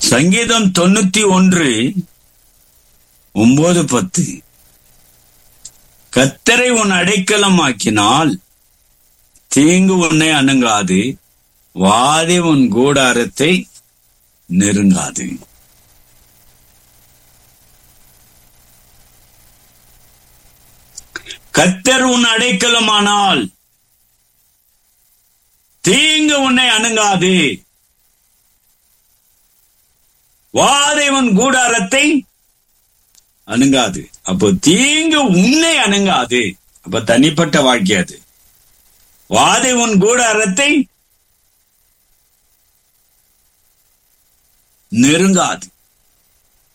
சங்கீதம் தொண்ணூத்தி ஒன்று ஒன்பது பத்து கத்தரை உன் அடைக்கலமாக்கினால் தீங்கு உன்னை அணுகாது வாதி உன் கூடாரத்தை நெருங்காது கத்தர் உன் அடைக்கலமானால் தீங்கு உன்னை அணுகாது வாதை உன் கூடாரத்தை அணுகாது அப்போ தீங்கு உன்னை அணுகாது அப்ப தனிப்பட்ட வாழ்க்கை அது வாதை உன் கூடாரத்தை நெருங்காது